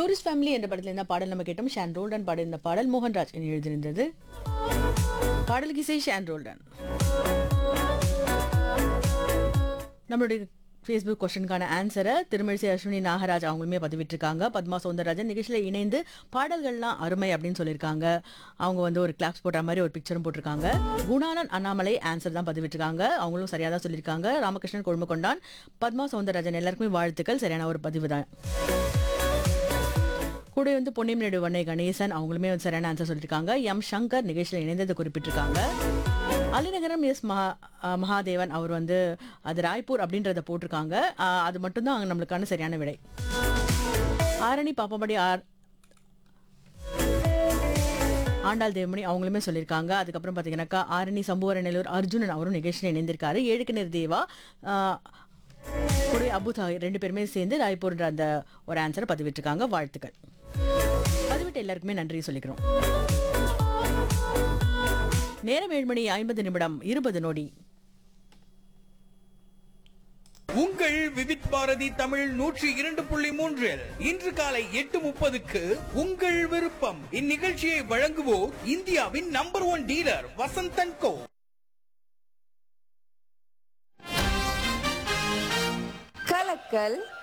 tourist family என்ற படத்தில் இருந்த பாடல் நம்ம கேட்டோம் ஷான் ரோல்டன் பாடியிருந்த பாடல் மோகன்ராஜ் என்று எழுதியிருந்தது பாடலுக்கு இசை ஷான் ரோல்டன் நம்மளுடைய ஃபேஸ்புக் கொஸ்டினுக்கான ஆன்சரை திருமழிசை அஸ்வினி நாகராஜ் அவங்களுமே பதிவிட்டிருக்காங்க பத்மா சௌந்தரராஜன் நிகழ்ச்சியில் இணைந்து பாடல்கள்லாம் அருமை அப்படின்னு சொல்லியிருக்காங்க அவங்க வந்து ஒரு கிளாப்ஸ் போடுற மாதிரி ஒரு பிக்சரும் போட்டிருக்காங்க குணானன் அண்ணாமலை ஆன்சர் தான் பதிவிட்டிருக்காங்க அவங்களும் சரியாக தான் சொல்லியிருக்காங்க ராமகிருஷ்ணன் கொழும்புகொண்டான் பத்மா சௌந்தரராஜன் எல்லாருக்குமே வாழ்த்துக்கள் சரியான ஒரு பதிவு தான் கூட வந்து பொன்னியம் நெடுவண்ணை கணேசன் அவங்களுமே வந்து சரியான ஆன்சர் சொல்லியிருக்காங்க எம் சங்கர் நிகழ்ச்சியில் இணைந்ததை குறிப்பிட்டிருக்காங்க அலிநகரம் எஸ் மகா அஹ் மகாதேவன் அவர் வந்து அது ராய்ப்பூர் அப்படின்றத போட்டிருக்காங்க அஹ் அது மட்டும்தான் அங்க நம்மளுக்கான சரியான விடை ஆரணி பாப்பம்படி ஆர் ஆண்டாள் தேவமணி அவங்களுமே சொல்லியிருக்காங்க அதுக்கப்புறம் பார்த்தீங்கன்னாக்கா ஆரணி சம்புவரநல்லூர் அர்ஜுனன் அவரும் நிகழ்ச்சியில் இணைந்திருக்காரு ஏழுக்கிணர் தேவா ஆஹ், கூடவே அபு தாஹிர் ரெண்டு பேருமே சேர்ந்து ராய்ப்பூர்ன்ற அந்த ஒரு ஆன்சரை பதிவிட்டிருக்காங்க வாழ்த்துக்கள் பதிவிட்டு எல்லாருக்குமே நன்றி சொல்லிக்கிறோம் நேரம் ஏழு மணி ஐம்பது நிமிடம் இருபது நொடி உங்கள் விவித் பாரதி தமிழ் நூற்றி இரண்டு புள்ளி மூன்றில் இன்று காலை எட்டு முப்பதுக்கு உங்கள் விருப்பம் இந்நிகழ்ச்சியை வழங்குவோர் இந்தியாவின் number one dealer Vasanthan Co கலக்கல்